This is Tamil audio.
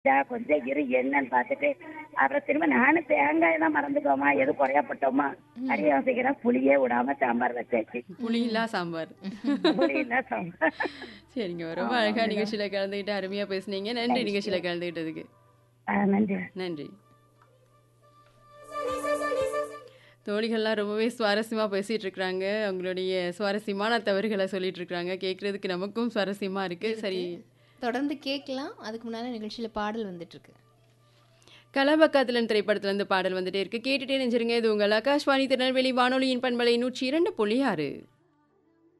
இதா கொஞ்சம் இரு என்னன்னு பார்த்துட்டு அப்புறம் திரும்ப நானும் தேங்காய் தான் மறந்துக்கோமா எது குறையாப்பட்டோமா அப்படி யோசிக்கிறேன் புளியே விடாம சாம்பார் வச்சாச்சு புளியில்லா சாம்பார் புளி இல்ல சாம்பார் சரிங்க ரொம்ப அழகா நிகழ்ச்சியில கலந்துக்கிட்டு அருமையா பேசுனீங்க நன்றி நிகழ்ச்சியில கலந்துக்கிட்டதுக்கு ஆ, நன்றி நன்றி தோழிகள்லாம் ரொம்பவே சுவாரஸ்யமா பேசிட்டு இருக்காங்க அவங்களுடைய சுவாரஸ்யமான தவறுகளை சொல்லிட்டு இருக்காங்க கேட்கறதுக்கு நமக்கும் சுவாரஸ்யமா இருக்கு சரி தொடர்ந்து கேட்கலாம் அதுக்கு முன்னால நிகழ்ச்சியில பாடல் வந்துட்டு இருக்கு கலபக்காத்திலன் திரைப்படத்துல இருந்து பாடல் வந்துட்டே இருக்கு கேட்டுட்டே நெஞ்சிருங்க இது உங்கள் ஆகாஷ்வாணி திருநெல்வேலி வானொலியின் பண்பலை நூற்றி இரண்டு புள்ளி ஆறு